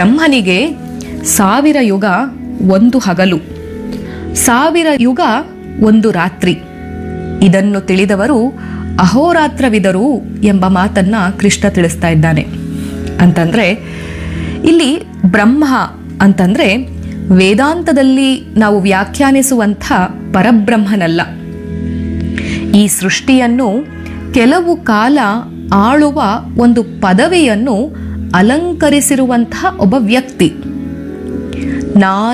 ಬ್ರಹ್ಮನಿಗೆ ಸಾವಿರ ಯುಗ ಒಂದು ಹಗಲು ಸಾವಿರ ಯುಗ ಒಂದು ರಾತ್ರಿ ಇದನ್ನು ತಿಳಿದವರು ಅಹೋರಾತ್ರವಿದರು ಎಂಬ ಮಾತನ್ನ ಕೃಷ್ಣ ತಿಳಿಸ್ತಾ ಇದ್ದಾನೆ ಅಂತಂದ್ರೆ ಇಲ್ಲಿ ಬ್ರಹ್ಮ ಅಂತಂದ್ರೆ ವೇದಾಂತದಲ್ಲಿ ನಾವು ವ್ಯಾಖ್ಯಾನಿಸುವಂಥ ಪರಬ್ರಹ್ಮನಲ್ಲ ಈ ಸೃಷ್ಟಿಯನ್ನು ಕೆಲವು ಕಾಲ ಆಳುವ ಒಂದು ಪದವಿಯನ್ನು ಅಲಂಕರಿಸಿರುವಂತಹ ಒಬ್ಬ ವ್ಯಕ್ತಿ ನಾ